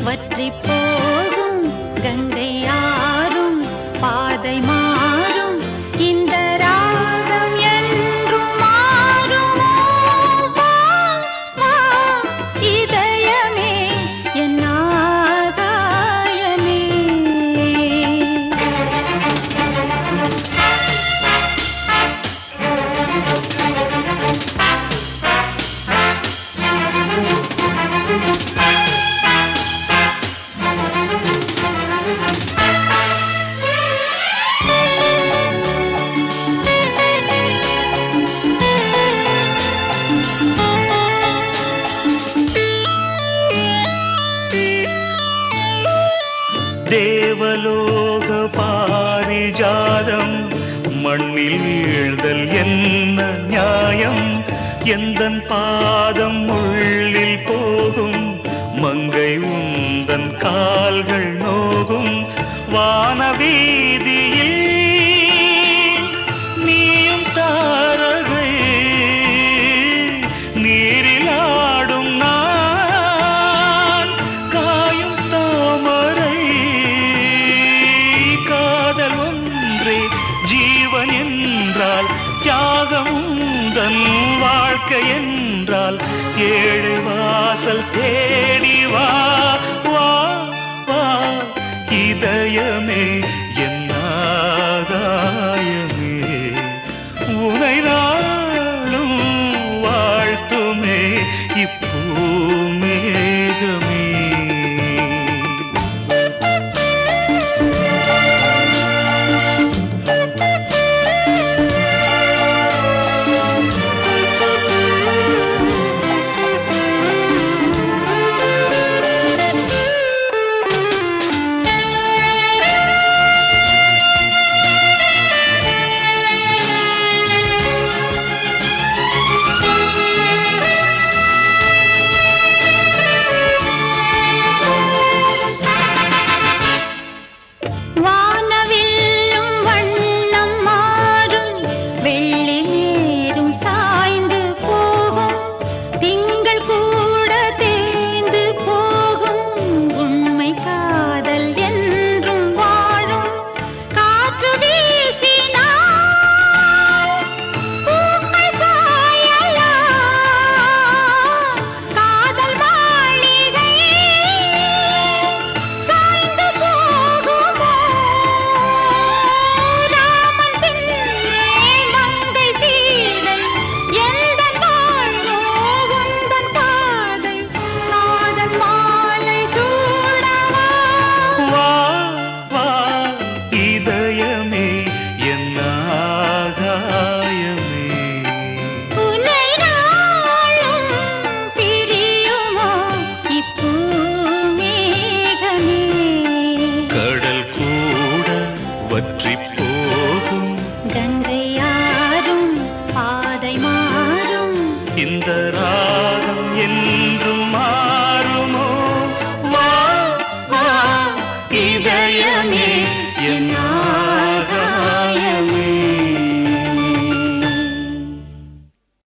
வற்றி போகும் கங்கை ஆறும் பாதை மாறும் இந்த ராகம் என்றும் மாறுமோ வா, வா, இதயமே என் ஆகாயமே தேவலோக பாரிஜாதம் மண்ணில் வீழ்தல் என்ன நியாயம் எந்தன் பாதம் உள்ளில் போகும் மங்கை உந்தன் கால்கள் நோகும் வானவீதியில் நீயும் தாரகை நீரில் ஆடும் நான் காயும் தாமரை காதல் ஒன்றே ஜீவன் என்றால் தியாகம் உந்தன் வாழ்க்கை என்றால் ஏழு வாசல் தேடி வா வா வா இதயமே என் ஆகாயமே உனை நாளும் வாழ்த்துமே இப்பூமேகமே வானவில்லும் வண்ணம் மாறும் வெள்ளி நேரும் சாய்ந்து போகும் திங்கள் கூட தேய்ந்து போகும் உண்மை காதல் என்றும் வாழும் காற்று வீசினால் பூக்கள் சாயலாம் காதல் மாளிகை சாய்ந்து போகுமோ ராமன் பின்னே மங்கை சீதை எந்தன் வாழ்வோ உந்தன் பாதை காதல் மாலை சூடவா வா வா இதயமே என் ஆகாயமே உன்னை நாளும் பிரியுமோ இப்பூமேகமே கடல் கூட வற்றி போகும் கங்கை யாரும் பாதை மாறும் இந்த